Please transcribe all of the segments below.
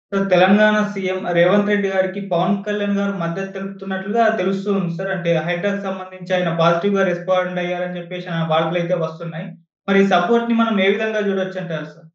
So Telangana CM Revanth Reddy గారికి పవన్ కళ్యాణ్ గారు మద్దతు తెలుపుతున్నట్లుగా తెలుస్తూ ఉంది సార్. అంటే హైడ్రాకి సంబంధించి ఆయన పాజిటివ్‌గా రెస్పాండ్ అయ్యారని చెప్పేసి ఆ వార్తలైతే వస్తున్నాయి. మరి ఈ సపోర్ట్‌ని మనం ఏ విధంగా చూడొచ్చంటారు సార్?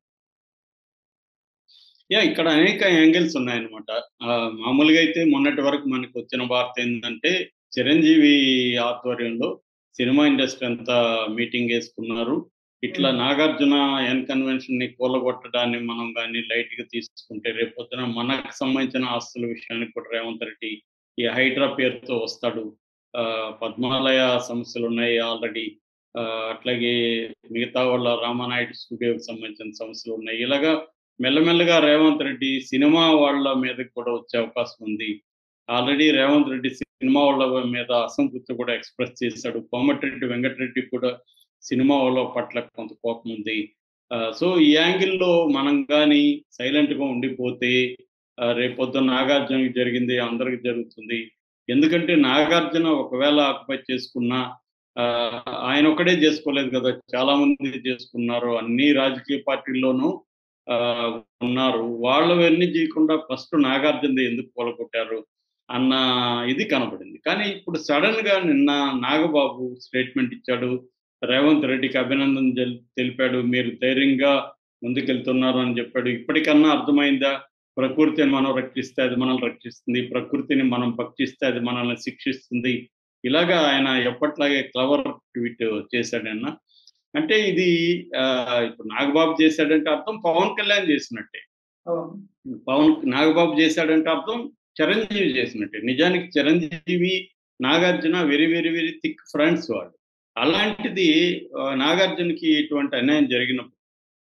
యాహ్! ఇక్కడ అనేక యాంగిల్స్ ఉన్నాయన్నమాట. ఆహ్, మామూలుగా అయితే మొన్నటి వరకు మనకొచ్చిన వార్త ఏందంటే, చిరంజీవి ఆధ్వర్యంలో సినిమా ఇండస్ట్రీ అంతా మీటింగేసుకున్నారు. ఇట్లా హ్మ్. నాగార్జున ఎన్ కన్వెన్షన్‌ని కూలగొట్టడాన్ని మనం గాని లైట్‌గా తీసుకుంటే రేపొద్దున మనకు సంబంధించిన ఆస్తుల విషయానికి కూడా రేవంత్ రెడ్డి ఈ హైడ్రా పేరుతో వస్తాడు. ఆహ్, పద్మాలయ సమస్యలున్నాయి ఆల్రెడీ. ఆహ్, అట్లాగే మిగతా వాళ్ళ రామానాయుడు స్టూడియోకి సంబంధించిన సమస్యలున్నాయి. ఇలాగా మెల్లమెల్లగా రేవంత్ రెడ్డి సినిమా వాళ్ళ మీదకి కూడా వచ్చే అవకాశం ఉంది. ఆల్రెడీ రేవంత్ రెడ్డి సినిమా వాళ్ళ మీద అసంతృప్తి కూడా ఎక్స్‌ప్రెస్ చేశాడు. కోమటిరెడ్డి వెంకటరెడ్డి కూడా సినిమా వాళ్ళ పట్ల కొంత కోపం ఉంది. ఆహ్, సో ఈ యాంగిల్‌లో మనం గాని సైలెంట్‌గా ఉండిపోతే ఆహ్, రేపొద్దున నాగార్జునకి జరిగింది అందరికి జరుగుతుంది. ఎందుకంటే నాగార్జున ఒకవేళ ఆక్యుపై చేసుకున్నా ఆహ్, ఆయన ఒక్కడే చేసుకోలేదు కదా! చాలా మంది చేసుకున్నారు. అన్ని రాజకీయ పార్టీల్లోనూ ఆహ్, ఉన్నారు. వాళ్ళవన్నీ చేయకుండా ఫస్ట్ నాగార్జునది ఎందుకు కూలగొట్టారు అన్న ఇది కనపడింది. కానీ ఇప్పుడు సడెన్‌గా నిన్న నాగబాబు స్టేట్మెంట్ ఇచ్చాడు. రేవంత్ రెడ్డికి అభినందనలు జల్ తెలిపాడు. మీరు ధైర్యంగా ముందుకెళ్తున్నారు అని చెప్పాడు. ఇప్పటికన్నా అర్థమైందా? ప్రకృతిని మనం రక్షిస్తే అది మనల్ని రక్షిస్తుంది. ప్రకృతిని మనం భక్షిస్తే అది మనల్ని శిక్షిస్తుంది. ఇలాగా ఆయన ఎప్పట్లాగే క్లవర్ ట్వీట్ చేశాడు నిన్న. అంటే ఇది ఆహ్, ఇప్పుడు నాగబాబు చేశాడంటే అర్థం పవన్ కళ్యాణ్ చేసినట్టే. అవును. పవన్ నాగబాబు చేశాడంటే అర్థం చిరంజీవి చేసినట్టే. నిజానికి Chiranjeevi, Nagarjuna very, very, very thick friends వాళ్ళు. అలాంటిది ఆహ్, నాగార్జునకి ఇటువంటి అన్యాయం జరిగినప్పుడు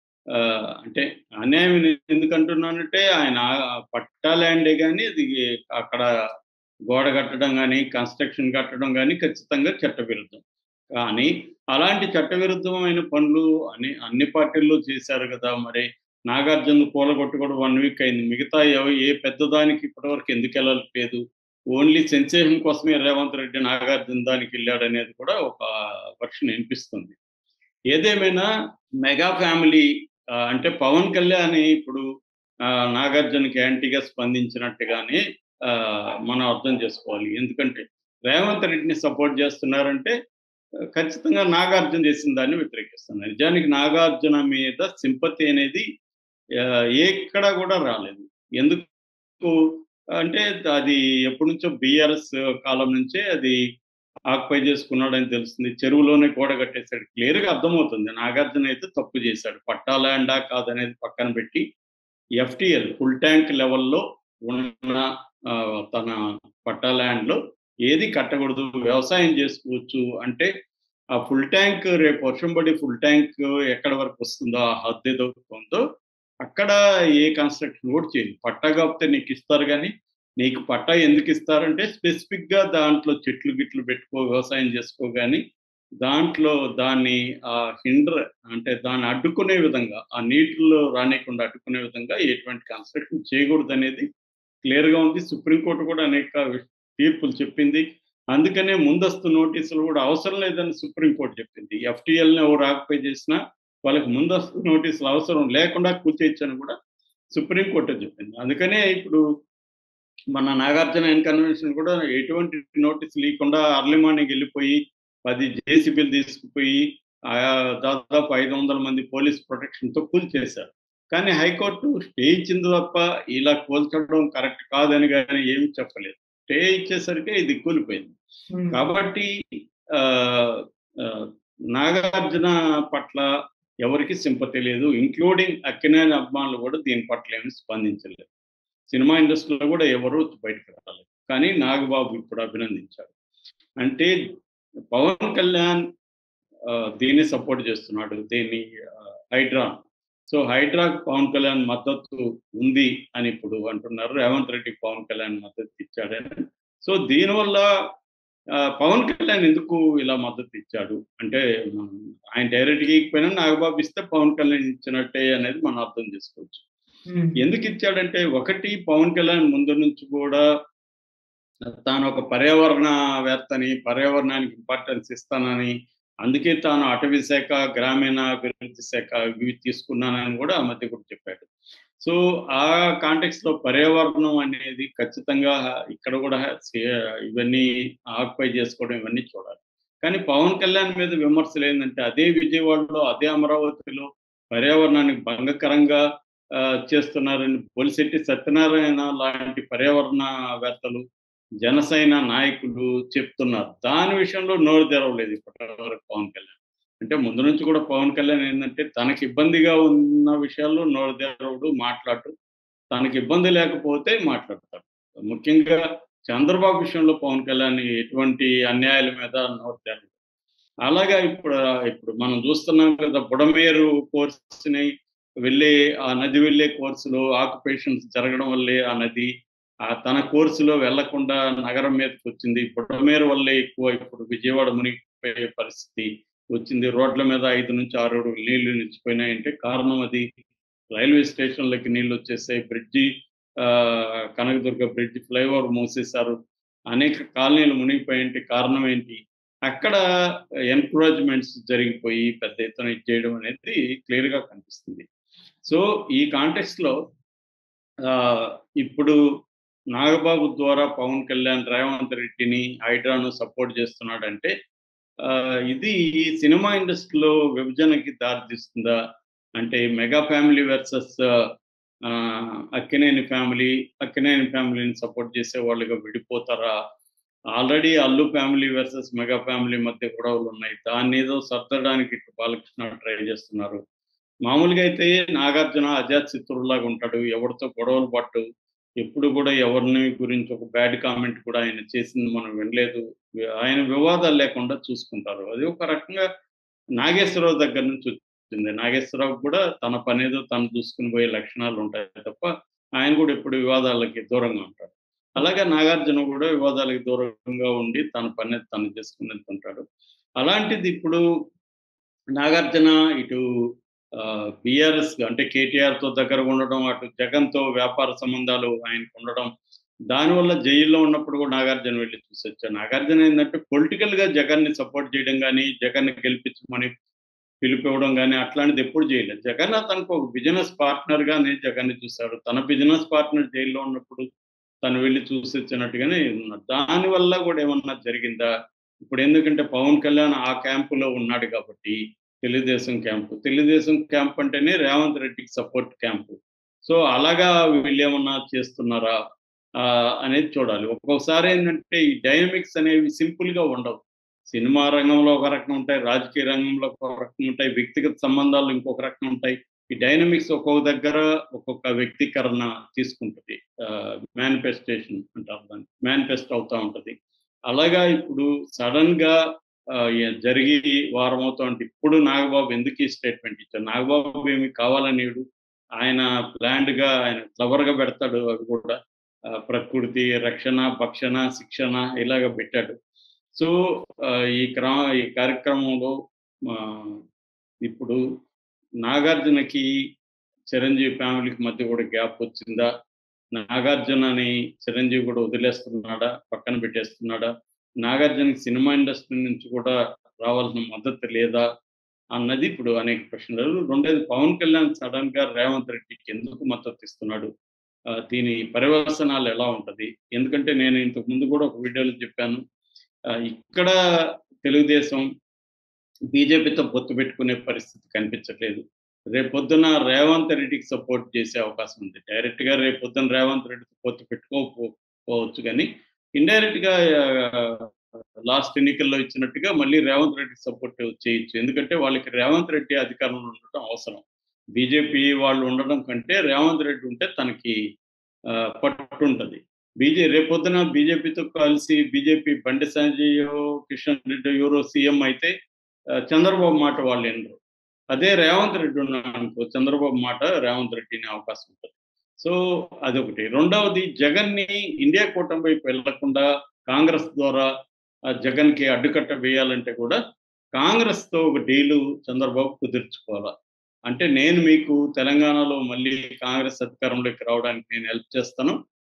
ఆహ్, అంటే అన్యాయం ఎందుకంటున్నానంటే ఆయన పట్టా ల్యాండే గాని అది అక్కడ గోడ కట్టడం గాని, కన్‌స్ట్రక్షన్ కట్టడం గాని ఖచ్చితంగా చట్టవిరుద్ధం. కానీ అలాంటి చట్టవిరుద్ధమైన పనులు అని అన్ని పార్టీల్లో చేశారు గదా! మరి నాగార్జున కూలగొట్టి కూడా 1 వీక్ అయింది. మిగతా ఎవ ఏ పెద్దదానికి ఇప్పటివరకు ఎందుకెళ్ళట్లేదు? ఓన్లీ సెన్సేషన్ కోసమే రేవంత్ రెడ్డి నాగార్జున దానికెళ్ళాడనేది కూడా ఒక వర్షన్ ఇనిపిస్తుంది. ఏదేమైనా మెగా ఫ్యామిలీ ఆహ్, అంటే పవన్ కళ్యాణ్ ఇప్పుడు ఆహ్, నాగార్జునకి యాంటీగా స్పందించినట్టుగానే ఆహ్, మనం అర్థం చేసుకోవాలి. ఎందుకంటే రేవంత్ రెడ్డిని సపోర్ట్ చేస్తున్నారంటే ఆహ్, ఖచ్చితంగా నాగార్జున చేసిన దాన్ని వ్యతిరేకిస్తున్నారు. నిజానికి నాగార్జున మీద సింపతి అనేది ఆహ్, ఎక్కడ కూడా రాలేదు. ఎందుకు అంటే అది ఎప్పటినుంచో బీఆర్ఎస్ కాలం నుంచే అది ఆక్యుపై చేసుకున్నాడని తెలుస్తుంది. చెరువులోనే గోడ కట్టేసాడు. క్లియర్‌గా అర్థమవుతుంది. నాగార్జున అయితే తప్పు చేశాడు. పట్టా ల్యాండా కాదనేది పక్కన పెట్టి ఎఫ్‌టీఎల్ ఫుల్ ట్యాంక్ లెవెల్‌లో ఉన్న ఆహ్, తన పట్టా ల్యాండ్‌లో ఏది కట్టకూడదు. వ్యవసాయం చేసుకోవచ్చు అంటే ఆ ఫుల్ ట్యాంక్ రేపు వర్షం పడి ఫుల్ ట్యాంక్ ఎక్కడి వరకు వస్తుందో ఆ హద్దు ఏదైతే ఉందో అక్కడ ఏ కన్‌స్ట్రక్షన్ కూడా చేయరు. పట్టా కాకపోతే నీకు ఇస్తారు గానీ, నీకు పట్టా ఎందుకు ఇస్తారంటే స్పెసిఫిక్‌గా దాంట్లో చెట్లు గిట్లు పెట్టుకో, వ్యవసాయం చేసుకో గాని, దాంట్లో దాన్ని ఆహ్, హిండర్ అంటే దాన్ని అడ్డుకునే విధంగా, ఆ నీటిలో రానీయకుండా అడ్డుకునే విధంగా ఎటువంటి కన్‌స్ట్రక్షన్ చేయకూడదనేది క్లియర్‌గా ఉంది. సుప్రీం కోర్ట్ కూడా అనేక తీర్పులు చెప్పింది. అందుకనే ముందస్తు నోటీసులు కూడా అవసరం లేదని సుప్రీం కోర్ట్ చెప్పింది. ఎఫ్‌టీఎల్‌ని ఎవరు ఆక్యుపై చేసినా వాళ్ళకి ముందస్తు నోటీసులు అవసరం లేకుండా కూల్చేయొచ్చని కూడా సుప్రీం కోర్టే చెప్పింది. అందుకనే ఇప్పుడు మన నాగార్జున ఎన్ కన్వెన్షన్ కూడా ఎటువంటి నోటీసులు ఇయ్యకుండా ఎర్లీ మార్నింగ్ ఎళ్ళిపోయి 10 జేసీబీలు తీసుకుపోయి ఆహ్, దాదాపు 500 మంది పోలీస్ ప్రొటెక్షన్‌తో కూల్చేశారు. కానీ హైకోర్టు స్టే ఇచ్చింది తప్ప ఇలా కూల్చడం కరెక్ట్ కాదని గాని ఏమి చెప్పలేదు. స్టే ఇచ్చేసరికి ఇది కూలిపోయింది. హ్మ్. కాబట్టి ఆహ్, ఆహ్, నాగార్జున పట్ల ఎవరికీ సింపతి లేదు. ఇంక్లూడింగ్ అక్కినేని అభిమానులు కూడా దీని పట్ల ఏమి స్పందించలేదు. సినిమా ఇండస్ట్రీలో కూడా ఎవరు బయటకి రాలేదు. కానీ నాగబాబు ఇప్పుడు అభినందించాడు. అంటే పవన్ కళ్యాణ్ ఆహ్, దీన్ని సపోర్ట్ చేస్తున్నాడు. దీన్ని ఆహ్, హైడ్రా. సో హైడ్రాకి పవన్ కళ్యాణ్ మద్దతు ఉంది అని ఇప్పుడు అంటున్నారు. రేవంత్ రెడ్డికి పవన్ కళ్యాణ్ మద్దతు ఇచ్చాడని. సో దీనివల్ల ఆహ్, పవన్ కళ్యాణ్ ఎందుకు ఇలా మద్దతు ఇచ్చాడు? అంటే మనం ఆయన డైరెక్ట్‌గా ఇయ్యకపోయినా నాగబాబు ఇస్తే పవన్ కళ్యాణ్ ఇచ్చినట్టే అనేది మనం అర్థం చేసుకోవచ్చు. హ్మ్. ఎందుకు ఇచ్చాడంటే ఒకటి పవన్ కళ్యాణ్ ముందు నుంచి కూడా తాను ఒక పర్యావరణవేత్తని, పర్యావరణానికి ఇంపార్టెన్స్ ఇస్తానని, అందుకే తాను అటవీ శాఖ, గ్రామీణాభివృద్ధి శాఖ ఇవి తీసుకున్నానని కూడా ఆ మధ్య కూడా చెప్పాడు. సో ఆ కాంటెక్స్ లో పర్యావరణం అనేది ఖచ్చితంగా ఇక్కడ కూడా ఇవన్నీ ఆక్యుపై చేసుకోవడం ఇవన్నీ చూడాలి కానీ పవన్ కళ్యాణ్ మీద విమర్శలు ఏంటంటే అదే విజయవాడలో అదే అమరావతిలో పర్యావరణానికి భంగకరంగా చేస్తున్నారని బొలిశెట్టి సత్యనారాయణ లాంటి పర్యావరణవేత్తలు జనసేన నాయకులు చెప్తున్నారు దాని విషయంలో నోరు తెరవలేదు ఇప్పటివరకు పవన్ కళ్యాణ్ అంటే ముందు నుంచి కూడా పవన్ కళ్యాణ్ ఏంటంటే తనకి ఇబ్బందిగా ఉన్న విషయాల్లో నోరు తెరవడు మాట్లాడు తనకి ఇబ్బంది లేకపోతే మాట్లాడతాడు ముఖ్యంగా చంద్రబాబు విషయంలో పవన్ కళ్యాణ్ ఎటువంటి అన్యాయాల మీద నోరు తెరవడు అలాగా ఇప్పుడు ఇప్పుడు మనం చూస్తున్నాం కదా బుడమేరు కోర్సుని వెళ్ళే ఆ నది వెళ్ళే కోర్సులో ఆక్యుపేషన్స్ జరగడం వల్లే ఆ నది ఆ తన కోర్సులో వెళ్లకుండా నగరం మీదకి వచ్చింది బుడమేరు వల్లే ఎక్కువ ఇప్పుడు విజయవాడ మునిగిపోయే పరిస్థితి వచ్చింది రోడ్ల మీద ఐదు నుంచి ఆరు అడుగులు నీళ్లు నిలిచిపోయినాయంటే కారణం అది రైల్వే స్టేషన్లకి నీళ్లు వచ్చేసాయి బ్రిడ్జి కనకదుర్గ బ్రిడ్జి ఫ్లైఓవర్ మూసేశారు అనేక కాలనీలు మునిగిపోయాయంటే కారణం ఏంటి అక్కడ ఎన్కరేజ్మెంట్స్ జరిగిపోయి పెద్ద ఎత్తున ఇచ్చేయడం అనేది క్లియర్గా కనిపిస్తుంది సో ఈ కాంటెక్స్ట్ లో ఇప్పుడు నాగబాబు ద్వారా పవన్ కళ్యాణ్ రేవంత్ రెడ్డిని హైడ్రాను సపోర్ట్ చేస్తున్నాడంటే ఇది సినిమా ఇండస్ట్రీలో విభజనకి దారితీస్తుందా అంటే mega family versus Akkineni family Akkineni ఫ్యామిలీని సపోర్ట్ చేసే వాళ్ళుగా విడిపోతారా already Allu family versus mega family మధ్య గొడవలు ఉన్నాయి దాన్ని ఏదో సర్దడానికి బాలకృష్ణ ట్రై చేస్తున్నారు మామూలుగా అయితే నాగార్జున అజాత్ శత్రువులాగా ఉంటాడు ఎవరితో గొడవలు పట్టు ఎప్పుడు కూడా ఎవరిని గురించి ఒక బ్యాడ్ కామెంట్ కూడా ఆయన చేసింది మనం వినలేదు ఆయన వివాదాలు లేకుండా చూసుకుంటారు అది ఒక రకంగా నాగేశ్వరరావు దగ్గర నుంచి వచ్చింది నాగేశ్వరరావు కూడా తన పనేదో తను చూసుకుని పోయే లక్షణాలు ఉంటాయి తప్ప ఆయన కూడా ఎప్పుడు వివాదాలకి దూరంగా ఉంటాడు అలాగే నాగార్జున కూడా వివాదాలకు దూరంగా ఉండి తన పని తను చేసుకుని ఉంటాడు అలాంటిది ఇప్పుడు నాగార్జున ఇటు బీఆర్ఎస్ అంటే కేటీఆర్తో దగ్గర ఉండడం అటు జగన్తో వ్యాపార సంబంధాలు ఆయనకు ఉండడం దానివల్ల జైల్లో ఉన్నప్పుడు కూడా నాగార్జున వెళ్ళి చూసి వచ్చాను నాగార్జున ఏంటంటే పొలిటికల్గా జగన్ని సపోర్ట్ చేయడం కానీ జగన్ని గెలిపించమని పిలిపివ్వడం కానీ అట్లాంటిది ఎప్పుడు చేయలేదు జగన్ తనకు ఒక బిజినెస్ పార్ట్నర్గానే జగన్ని చూశాడు తన బిజినెస్ పార్ట్నర్ జైల్లో ఉన్నప్పుడు తను వెళ్ళి చూసి వచ్చినట్టుగానే ఉన్నాడు దానివల్ల కూడా ఏమన్నా జరిగిందా ఇప్పుడు ఎందుకంటే పవన్ కళ్యాణ్ ఆ క్యాంపులో ఉన్నాడు కాబట్టి తెలుగుదేశం క్యాంపు తెలుగుదేశం క్యాంప్ అంటేనే రేవంత్ రెడ్డికి సపోర్ట్ క్యాంపు సో అలాగా వీళ్ళు ఏమన్నా చేస్తున్నారా అనేది చూడాలి ఒక్కొక్కసారి ఏంటంటే ఈ డైనమిక్స్ అనేవి సింపుల్గా ఉండవు సినిమా రంగంలో ఒక రకం ఉంటాయి రాజకీయ రంగంలో ఒక రకం ఉంటాయి వ్యక్తిగత సంబంధాలు ఇంకొక రకం ఉంటాయి ఈ డైనమిక్స్ ఒక్కొక్క దగ్గర ఒక్కొక్క వ్యక్తీకరణ తీసుకుంటుంది మేనిఫెస్టేషన్ అంటారు దాన్ని మేనిఫెస్ట్ అవుతూ ఉంటుంది అలాగా ఇప్పుడు సడన్ గా జరిగి వారం అవుతా ఇప్పుడు నాగబాబు ఎందుకు ఈ స్టేట్మెంట్ ఇచ్చారు నాగబాబు ఏమి కావాలనేడు ఆయన ప్లాండ్ గా ఆయన క్లవర్ గా పెడతాడు అవి కూడా ప్రకృతి రక్షణ భక్షణ శిక్షణ ఇలాగ పెట్టాడు సో ఈ క్రమ ఈ కార్యక్రమంలో ఇప్పుడు నాగార్జునకి చిరంజీవి ఫ్యామిలీకి మధ్య కూడా గ్యాప్ వచ్చిందా నాగార్జునని చిరంజీవి కూడా వదిలేస్తున్నాడా పక్కన పెట్టేస్తున్నాడా నాగార్జునకి సినిమా ఇండస్ట్రీ నుంచి కూడా రావాల్సిన మద్దతు లేదా అన్నది ఇప్పుడు అనేక ప్రశ్నలు రెండేది పవన్ కళ్యాణ్ సడన్ గా రేవంత్ రెడ్డికి ఎందుకు మద్దతు ఇస్తున్నాడు దీని పర్యవసనాలు ఎలా ఉంటది ఎందుకంటే నేను ఇంతకు ముందు కూడా ఒక వీడియోలో చెప్పాను ఇక్కడ తెలుగుదేశం బీజేపీతో పొత్తు పెట్టుకునే పరిస్థితి కనిపించట్లేదు రేపొద్దున రేవంత్ రెడ్డికి సపోర్ట్ చేసే అవకాశం ఉంది డైరెక్ట్ గా రేపొద్దున రేవంత్ రెడ్డితో పొత్తు పెట్టుకోకపోవచ్చు కానీ ఇండైరెక్ట్ గా లాస్ట్ ఎన్నికల్లో ఇచ్చినట్టుగా మళ్ళీ రేవంత్ రెడ్డికి సపోర్ట్ చేయొచ్చు ఎందుకంటే వాళ్ళకి రేవంత్ రెడ్డి అధికారంలో ఉండటం అవసరం బీజేపీ వాళ్ళు ఉండడం కంటే రేవంత్ రెడ్డి ఉంటే తనకి పట్టు ఉంటుంది బీజే రేపొద్దున బీజేపీతో కలిసి బీజేపీ బండి సంజయ్ కిషన్ రెడ్డి ఎవరో సీఎం అయితే చంద్రబాబు మాట వాళ్ళు వినరు అదే రేవంత్ రెడ్డి ఉన్నాడు అనుకో చంద్రబాబు మాట రేవంత్ రెడ్డిని అవకాశం ఉంటుంది సో అదొకటి రెండవది జగన్ని ఇండియా కూటమి వైపు వెళ్లకుండా కాంగ్రెస్ ద్వారా జగన్కి అడ్డుకట్ట వేయాలంటే కూడా కాంగ్రెస్తో ఒక డీలు చంద్రబాబు కుదుర్చుకోవాలా అంటే నేను మీకు తెలంగాణలో మళ్ళీ కాంగ్రెస్ అధికారంలోకి రావడానికి నేను హెల్ప్ చేస్తాను